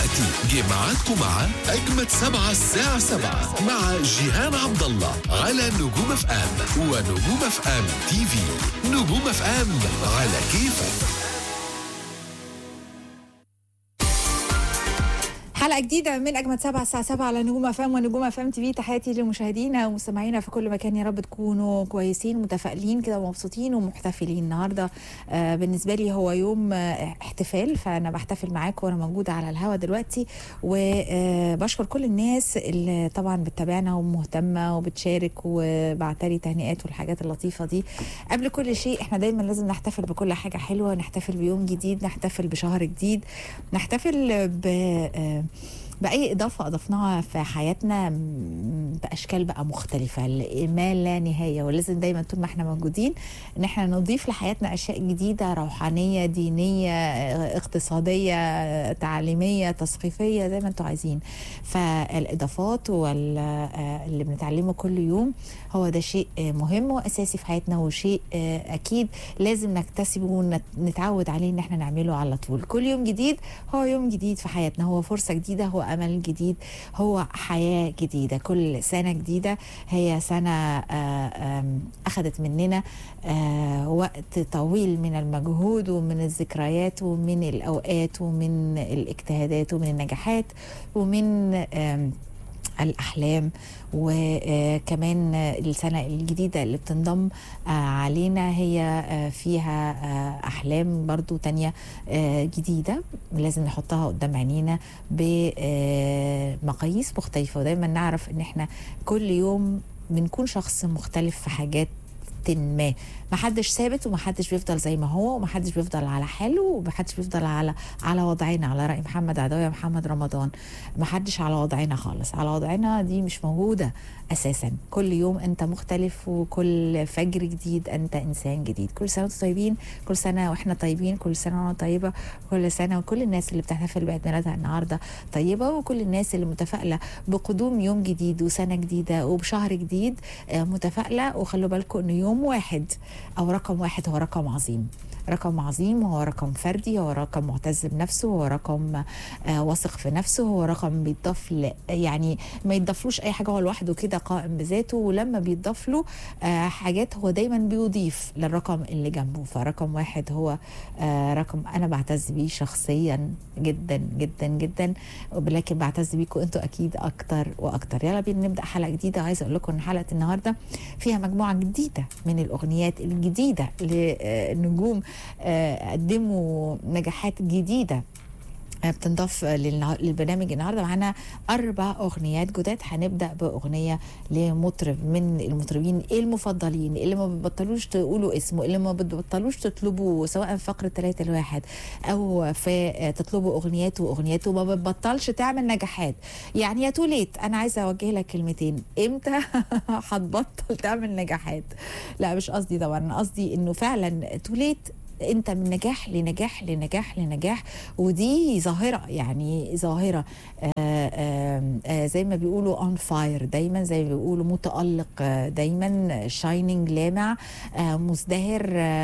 دلوقتي جه ميعادكم مع أجمد سبعة الساعة سبعة مع جيهان عبد الله على نجوم اف ام ونجوم اف ام تي في نجوم اف ام على كيفك حلقة جديدة من أجمد سبعة الساعة سبعة على نجوم أفام ونجوم أفام تي في تحياتي لمشاهدينا ومستمعينا في كل مكان يا رب تكونوا كويسين متفائلين كده ومبسوطين ومحتفلين النهاردة آه بالنسبة لي هو يوم آه احتفال فأنا بحتفل معاكم وأنا موجودة على الهوا دلوقتي وبشكر كل الناس اللي طبعا بتتابعنا ومهتمة وبتشارك وبعتري تهنئات والحاجات اللطيفة دي قبل كل شيء احنا دايما لازم نحتفل بكل حاجة حلوة نحتفل بيوم جديد نحتفل بشهر جديد نحتفل ب آه بأي إضافة أضفناها في حياتنا بأشكال بقى مختلفة ما لا نهاية ولازم دايما طول ما احنا موجودين إن احنا نضيف لحياتنا أشياء جديدة روحانية دينية اقتصادية تعليمية تثقيفية زي ما انتم عايزين فالإضافات واللي بنتعلمه كل يوم هو ده شيء مهم وأساسي في حياتنا وشيء أكيد لازم نكتسبه ونتعود عليه إن احنا نعمله على طول كل يوم جديد هو يوم جديد في حياتنا هو فرصة جديدة هو امل جديد هو حياه جديده كل سنه جديده هي سنه اخذت مننا وقت طويل من المجهود ومن الذكريات ومن الاوقات ومن الاجتهادات ومن النجاحات ومن الأحلام وكمان السنة الجديدة اللي بتنضم علينا هي فيها أحلام برضو تانية جديدة لازم نحطها قدام عينينا بمقاييس مختلفة ودايما نعرف ان احنا كل يوم بنكون شخص مختلف في حاجات ما محدش ثابت ومحدش بيفضل زي ما هو ومحدش بيفضل على حاله ومحدش بيفضل على على وضعنا على راي محمد عدوية محمد رمضان محدش على وضعنا خالص على وضعنا دي مش موجوده اساسا كل يوم انت مختلف وكل فجر جديد انت انسان جديد كل سنه وانتم طيبين كل سنه واحنا طيبين كل سنه وانا طيبه كل سنه وكل الناس اللي بتحتفل بعيد ميلادها النهارده طيبه وكل الناس اللي متفائله بقدوم يوم جديد وسنه جديده وبشهر جديد متفائله وخلوا بالكم انه يوم واحد او رقم واحد هو رقم عظيم رقم عظيم هو رقم فردي هو رقم معتز بنفسه هو رقم آه واثق في نفسه هو رقم بيتضاف ل... يعني ما يتضافلوش اي حاجه هو لوحده كده قائم بذاته ولما بيتضاف له آه حاجات هو دايما بيضيف للرقم اللي جنبه فرقم واحد هو آه رقم انا بعتز بيه شخصيا جدا جدا جدا ولكن بعتز بيكم انتوا اكيد اكتر واكتر يلا بينا نبدا حلقه جديده عايزه اقول لكم ان حلقه النهارده فيها مجموعه جديده من الاغنيات الجديده لنجوم قدموا نجاحات جديده بتنضاف للبرنامج النهارده معانا اربع اغنيات جداد هنبدا باغنيه لمطرب من المطربين المفضلين اللي ما بتبطلوش تقولوا اسمه اللي ما بتبطلوش تطلبوا سواء في فقره ثلاثة الواحد او في تطلبوا اغنياته واغنياته ما بتبطلش تعمل نجاحات يعني يا توليت انا عايزه اوجه لك كلمتين امتى هتبطل تعمل نجاحات لا مش قصدي طبعا قصدي انه فعلا توليت انت من نجاح لنجاح لنجاح لنجاح ودي ظاهره يعني ظاهره آآ آآ زي ما بيقولوا اون فاير دايما زي ما بيقولوا متالق دايما شايننج لامع مزدهر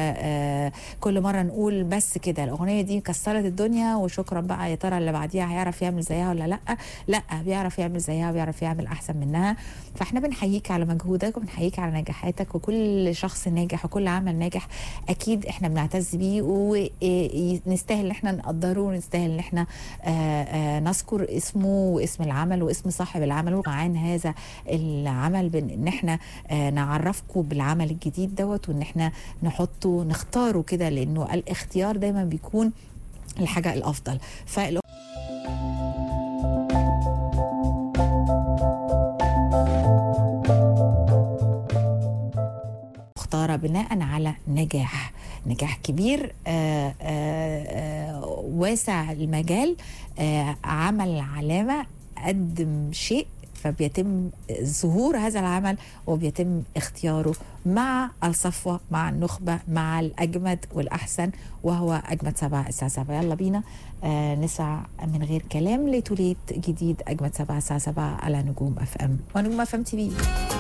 كل مره نقول بس كده الاغنيه دي كسرت الدنيا وشكرا بقى يا ترى اللي بعديها هيعرف يعمل زيها ولا لا لا بيعرف يعمل زيها وبيعرف يعمل احسن منها فاحنا بنحييك على مجهودك وبنحييك على نجاحاتك وكل شخص ناجح وكل عمل ناجح اكيد احنا بنعتز نعتز بيه ونستاهل ان احنا نقدره ونستاهل ان احنا نذكر اسمه واسم العمل واسم صاحب العمل وعن هذا العمل ان احنا نعرفكم بالعمل الجديد دوت وان احنا نحطه نختاره كده لانه الاختيار دايما بيكون الحاجه الافضل فالأ... مختاره بناء على نجاح نجاح كبير آآ آآ واسع المجال عمل علامه قدم شيء فبيتم ظهور هذا العمل وبيتم اختياره مع الصفوة مع النخبة مع الأجمد والأحسن وهو أجمد سبعة الساعة سبعة يلا بينا آه نسعى من غير كلام لتوليت جديد أجمد سبعة الساعة سبعة على نجوم أف أم ونجوم أف أم تي في